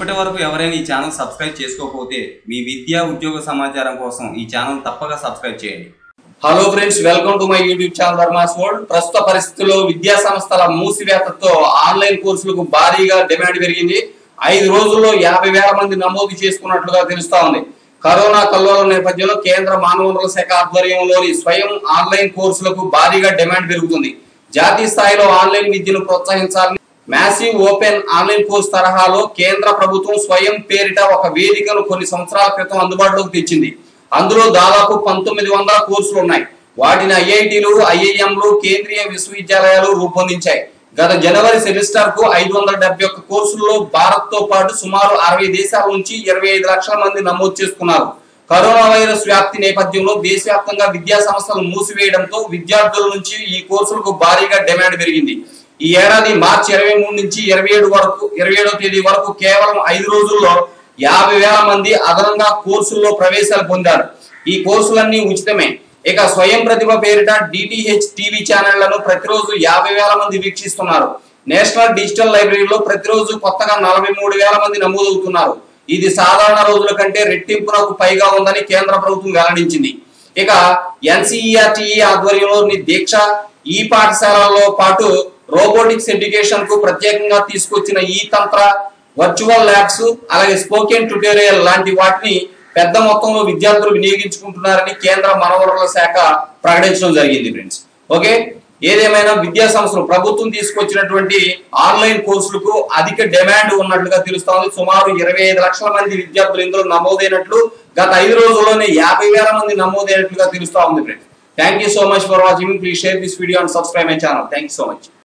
ఇప్పటి వరకు ఎవరైనా ఈ ఛానల్ సబ్స్క్రైబ్ చేసుకోకపోతే మీ విద్యా ఉద్యోగ సమాచారం కోసం ఈ ఛానల్ తప్పక సబ్స్క్రైబ్ చేయండి hello friends welcome to my YouTube channel Dharmas world ప్రస్తుత పరిస్థితుల్లో విద్యా సంస్థల మూసివేతతో ఆన్లైన్ కోర్సులకు భారీగా డిమాండ్ పెరిగింది ఐదు రోజుల్లో యాభై వేల మంది నమోదు చేసుకున్నట్లుగా తెలుస్తా ఉంది కరోనా కల్లోల నేపథ్యంలో కేంద్ర మానవ వనరుల శాఖ ఆధ్వర్యంలోని స్వయం ఆన్లైన్ కోర్సులకు భారీగా డిమాండ్ పెరుగుతుంది జాతీయ స్థాయిలో ఆన్లైన్ విద్యను ప్రోత్సహించాలని మ్యాసివ్ ఓపెన్ ఆన్లైన్ కోర్స్ తరహాలో కేంద్ర ప్రభుత్వం స్వయం పేరిట ఒక వేదికను కొన్ని సంవత్సరాల క్రితం అందుబాటులోకి తెచ్చింది అందులో దాదాపు పంతొమ్మిది వందల కోర్సులు ఉన్నాయి వాటిని ఐఐటీలు ఐఐఎంలు కేంద్రీయ విశ్వవిద్యాలయాలు రూపొందించాయి గత జనవరి సెమిస్టర్ కు ఐదు వందల డెబ్బై ఒక్క కోర్సుల్లో భారత్ తో పాటు సుమారు అరవై దేశాల నుంచి ఇరవై ఐదు లక్షల మంది నమోదు చేసుకున్నారు కరోనా వైరస్ వ్యాప్తి నేపథ్యంలో దేశవ్యాప్తంగా విద్యా సంస్థలు మూసివేయడంతో విద్యార్థుల నుంచి ఈ కోర్సులకు భారీగా డిమాండ్ పెరిగింది ఈ ఏడాది మార్చి ఇరవై మూడు నుంచి ఇరవై ఏడు వరకు ఇరవై ఏడో తేదీ వరకు కేవలం ఐదు రోజుల్లో యాభై వేల మంది అదనంగా కోర్సుల్లో ప్రవేశాలు పొందారు ఈ కోర్సులన్నీ ఉచితమే ఇక స్వయం ప్రతిభ పేరిట డిటిహెచ్ టీవీ ఛానళ్లను ప్రతిరోజు యాభై వేల మంది వీక్షిస్తున్నారు నేషనల్ డిజిటల్ లైబ్రరీలో ప్రతిరోజు కొత్తగా నలభై మూడు వేల మంది నమోదవుతున్నారు ఇది సాధారణ రోజుల కంటే రెట్టింపునకు పైగా ఉందని కేంద్ర ప్రభుత్వం వెల్లడించింది ఇక ఎన్సీఈఆర్టీఈ ఆధ్వర్యంలోని దీక్ష ఈ పాఠశాలల్లో పాటు రోబోటిక్స్ ఎడ్యుకేషన్ కు ప్రత్యేకంగా తీసుకొచ్చిన ఈ తంత్ర వర్చువల్ ల్యాబ్స్ అలాగే స్పోకెన్ ట్యుటోరియల్ లాంటి వాటిని పెద్ద మొత్తంలో విద్యార్థులు వినియోగించుకుంటున్నారని కేంద్ర మనవరుల శాఖ ప్రకటించడం జరిగింది ఫ్రెండ్స్ ఓకే ఏదేమైనా విద్యా సంస్థలు ప్రభుత్వం తీసుకొచ్చినటువంటి ఆన్లైన్ కోర్సులకు అధిక డిమాండ్ ఉన్నట్లుగా తెలుస్తోంది సుమారు ఇరవై ఐదు లక్షల మంది విద్యార్థులు ఇందులో నమోదైనట్లు గత ఐదు రోజుల్లోనే యాభై వేల మంది నమోదైనట్లుగా తెలుస్తా ఉంది friends thank you so much for watching please share this video and subscribe my channel thank you so much